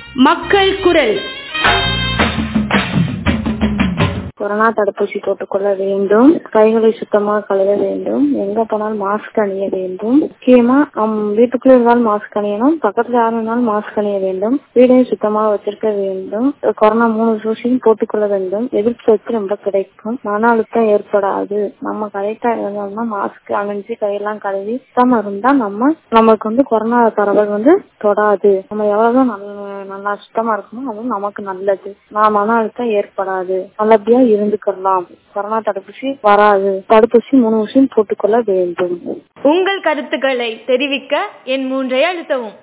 மக்கள் குரல் கொரோனா தடுப்பூசி போட்டுக்கொள்ள வேண்டும் கைகளை சுத்தமாக கழுவ வேண்டும் எங்க போனாலும் மாஸ்க் அணிய வேண்டும் முக்கியமா நம் வீட்டுக்குள்ள இருந்தாலும் மாஸ்க் அணியணும் பக்கத்துல யாரும் இருந்தாலும் மாஸ்க் அணிய வேண்டும் வீடையும் சுத்தமாக வச்சிருக்க வேண்டும் கொரோனா மூணு டோஸையும் போட்டுக்கொள்ள வேண்டும் எதிர்ப்பு சக்தி ரொம்ப கிடைக்கும் மன அழுத்தம் ஏற்படாது நம்ம கரெக்டா இருந்தோம்னா மாஸ்க் அணிஞ்சு கையெல்லாம் கழுவி சுத்தமா இருந்தா நம்ம நமக்கு வந்து கொரோனா பரவல் வந்து தொடாது நம்ம எவ்வளவுதான் நல்ல நல்லா சுத்தமா இருக்கணும் அதுவும் நமக்கு நல்லது நான் மன அழுத்தம் ஏற்படாது நல்லபடியா இருந்துக்கலாம் கொரோனா தடுப்பூசி வராது தடுப்பூசி மூணு வருஷம் போட்டுக்கொள்ள வேண்டும் உங்கள் கருத்துக்களை தெரிவிக்க என் மூன்றை அழுத்தவும்